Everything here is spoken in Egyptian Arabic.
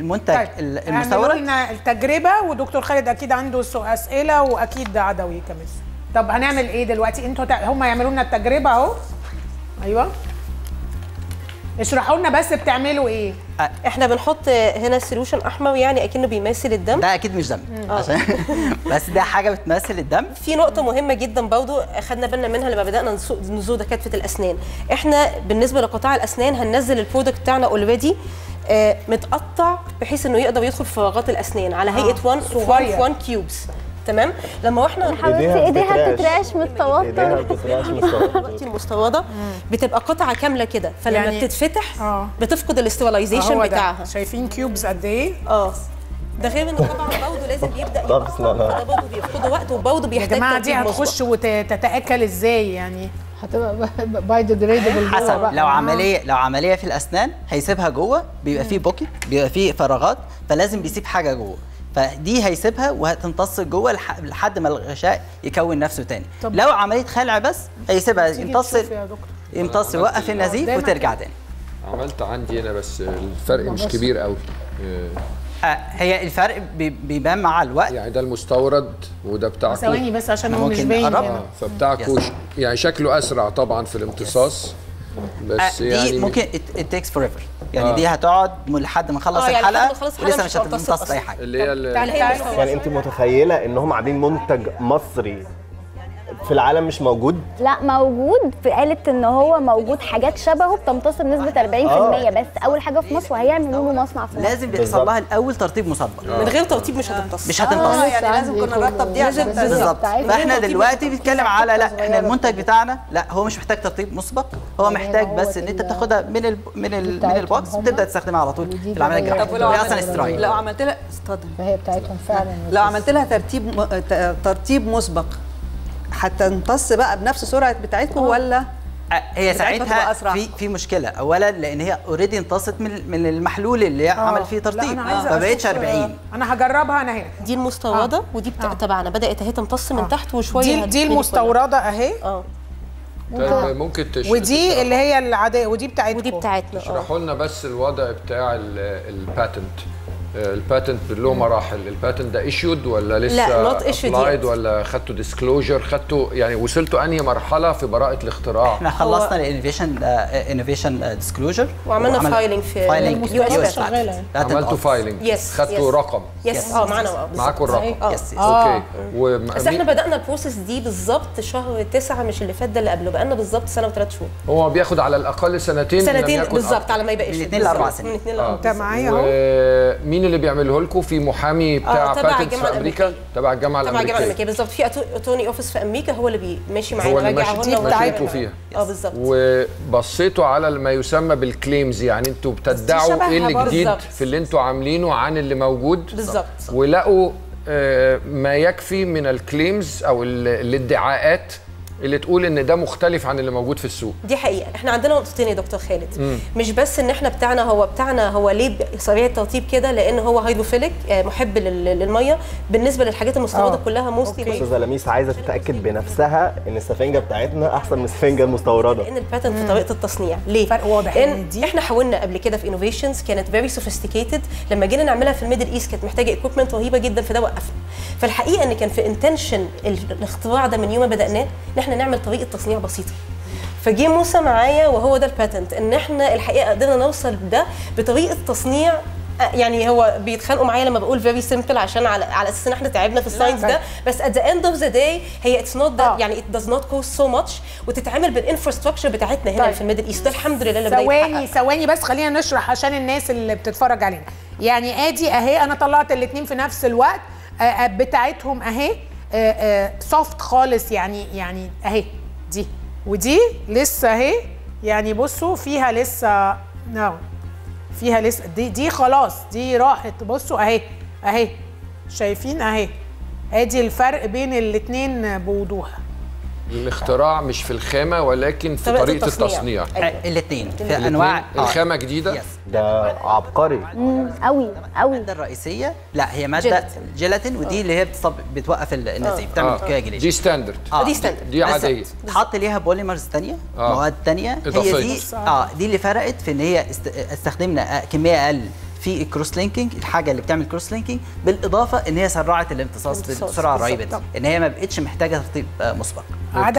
المنتج طيب ال- اعملوا المستورد لنا التجربه ودكتور خالد اكيد عنده سو- اسئله واكيد عدوي كمان طب هنعمل ايه دلوقتي انتوا تع- هم يعملوا لنا التجربه اهو ايوه اشرحوا لنا بس بتعملوا ايه احنا بنحط هنا سوليوشن احمر يعني اكنه بيمثل الدم ده اكيد مش دم عشان بس ده حاجه بتمثل الدم في نقطة مهمة جدا برضو خدنا بالنا منها لما بدأنا نسو- نزور دكاترة الأسنان احنا بالنسبة لقطاع الأسنان هننزل البرودكت بتاعنا اوريدي متقطع بحيث انه يقدر يدخل في فراغات الاسنان على هيئه 1 صغير. 1 كيوبس تمام لما احنا حبيبتي ايديها بتترعش من ايديها التوتر بتترعش من الصوت دلوقتي المستورده بتبقى قطعه كامله كده فلما يعني- يعني بتتفتح آه. بتفقد الاستيلايزيشن هو ده. بتاعها شايفين كيوبز قد ايه اه ده غير انه طبعا برضه لازم بيبدا طب بسم الله. يتقطع، فده برضه بياخد وقت وبرضه يا بيحتاج جماعه دي ترتيب مسبق. هتخش وتتاكل ازاي يعني هتبقى بايوديجريدبل حسب لو عمليه لو عمليه في الاسنان هيسيبها جوه بيبقى فيه بوكيت بيبقى فيه فراغات فلازم بيسيب حاجه جوه فدي هيسيبها وهتمتص جوه لح- لحد ما الغشاء يكون نفسه تاني طب- لو عمليه خلع بس هيسيبها تيجي يمتص تشوف يا دكتور يمتص يوقف النزيف قدامك وترجع تاني عملت عندي هنا بس الفرق مش كبير قوي آه، آه، هي الفرق بي- بيبان مع الوقت يعني ده المستورد وده بتاعكم ثواني بس عشان هو مش ممكن باين نقرب؟ هنا اه فبتاعكم ش- يعني شكله اسرع طبعا في الامتصاص آه، بس دي يعني ممكن it takes forever يعني آه. دي هتقعد م- لحد ما نخلص آه، يعني لحد ما الحلقه نخلص الحلقة ولسه مش مش هتمتص هتمتص اي أصلاً. حاجه اللي هي ال- تعالى هي يعني انت متخيله ان هم عاملين منتج مصري في العالم مش موجود لا موجود في قالت ان هو موجود حاجات شبهه بتمتص بنسبه 40% بس اول حاججه في مصر وهيعملوا له مصنع في مصر لازم بيحصل لها الاول ترطيب مسبق من غير ترطيب مش هتمتص مش هتمتص يعني لازم كنا نرتب دي عشان بالظبط فاحنا دلوقتي بنتكلم على لا احنا المنتج بتاعنا لا هو مش محتاج ترطيب مسبق هو محتاج بس ان انت بتاخدها من ال من ال من بتاعتهم البوكس هم. وتبدا تستخدمها على طول في العمليه طب الجراحيه ولو هي عملت- اصلا استرايل لو عملت لها اتفضل فهي بتاعتهم فعلا لو عملت لها ترتيب م... ت- ترتيب مسبق هتمتص بقى بنفس سرعه بتاعتكم ولا آه، هي بتاعتها تبقى ساعتها أسرع. في في مشكله اولا لان هي اوريدي امتصت من من المحلول اللي عمل فيه لا، ترطيب أنا عايزة ما بقتش أشوف، 40 انا هجربها انا هنا دي المستورده ودي بتا... تبعنا بدات اهي تمتص من تحت وشويه دي دي هتبتدي كلها. المستورده اهي اه طيب ممكن تش... ودي اللي هي العاديه ودي بتاعتكم ودي بتاعتنا اه اشرحوا لنا بس الوضع بتاع الباتنت الباتنت له مراحل الباتنت ده ايشود ولا لسه لا، not issued applied yet. ولا خدتوا ديسكلوجر خدتوا يعني وصلتوا انهي مرحله في براءه الاختراع احنا خلصنا الانوفيشن انوفيشن ديسكلوجر وعملنا filing في فايلنج المستوى شغالة يعني. عملتوا فايلنج Yes, خدتوا yes. رقم يس اه معانا اه بالظبط. معاكم الرقم اه يس يس. اوكي وم- بس احنا مين- بدانا البروسيس دي بالظبط شهر تسعة مش اللي فات ده اللي قبله بقالنا بالظبط سنه وثلاث شهور هو بياخد على الاقل سنتين إن لم سنتين يكن بالظبط أكتر. على ما يبقى من issue. اتنين لأربع بالظبط، سنين. من اتنين آه. لأربع انت معايا اهو ومين اللي بيعمله لكم في محامي بتاع تبع باتنت الجامعة في امريكا الأمريكية. تبع الجامعه تبع الجامعه الامريكيه الامريكيه بالظبط في اتوني اوفيس في امريكا هو اللي بي- ماشي معانا هو اللي راجع ماشي هنا ماشيكوا وراجع. فيها اه بالظبط وبصيتوا على ما يسمى بالكليمز يعني انتوا بتدعوا شبهها ايه اللي برضه. جديد بالظبط. في اللي انتوا عاملينه عن اللي موجود بالظبط ولقوا آه، ما يكفي من الكليمز او ال- الادعاءات اللي تقول ان ده مختلف عن اللي موجود في السوق دي حقيقه احنا عندنا نقطتين يا دكتور خالد مش بس ان احنا بتاعنا هو بتاعنا هو ليه ب- سريع الترطيب كده لان هو هيدروفيليك آه، محب لل- للميه بالنسبه للحاجات المستورده آه. كلها موستلي استاذه لميس عايزه تتاكد بنفسها ان السفنجه بتاعتنا احسن من السفنجه المستورده لان الباتنت في طريقه التصنيع ليه فرق واضح لان إن دي- احنا حاولنا قبل كده في انوفيشنز كانت فيري سوفيستيكيتد لما جينا نعملها في الميدل ايست كانت محتاجه ايكويبمنت رهيبه جدا فده وقفنا فالحقيقه ان كان في انتنشن الاختراع ده من يوم ما بداناه ان احنا نعمل طريقه تصنيع بسيطه فجه موسى معايا وهو ده الباتنت ان احنا الحقيقه قدرنا نوصل ده بطريقه تصنيع آه، يعني هو بيتخانقوا معايا لما بقول فيري سيمبل عشان على على اساس ان احنا تعبنا في الساينس ده بس at the end of the day هي اتس نوت آه. يعني it does not cost so much وتتعمل بالانفراستراكشر بتاعتنا هنا طيب. في الميدل ايست ده الحمد لله اللي بدا ثواني يتحقق. ثواني بس خلينا نشرح عشان الناس اللي بتتفرج علينا يعني ادي اهي انا طلعت الاثنين في نفس الوقت آه، آه، بتاعتهم اهي سوفت خالص يعني يعني اهي دي ودي لسه اهي يعني بصوا فيها لسه نو فيها لسه دي دي خلاص دي راحت بصوا اهي اهي شايفين اهي ادي الفرق بين الاثنين بوضوح الاختراع مش في الخامه ولكن في طريقة طريقه التصنيع. التصنيع الاثنين في الاتنين انواع آه. الخامه جديده يس ده عبقري امم قوي قوي الماده الرئيسيه لا هي ماده جيلاتين. جيلاتين ودي اللي هي بتصب بتوقف ال- النزيف بتعمل آه. كواجيليشن دي ستاندرد دي ستاندرد دي عاديه تحط ليها بوليمرز تانية آه. مواد تانية هي إضافية. دي اه دي اللي فرقت في ان هي است... استخدمنا آه، كميه اقل في الكروس لينكينج الحاجه اللي بتعمل كروس لينكينج بالاضافه ان هي سرعت الامتصاص الامتصاص بالسرعه الرهيبه بالظبط. دي ان هي ما بقتش محتاجه ترتيب آه، مسبق عدد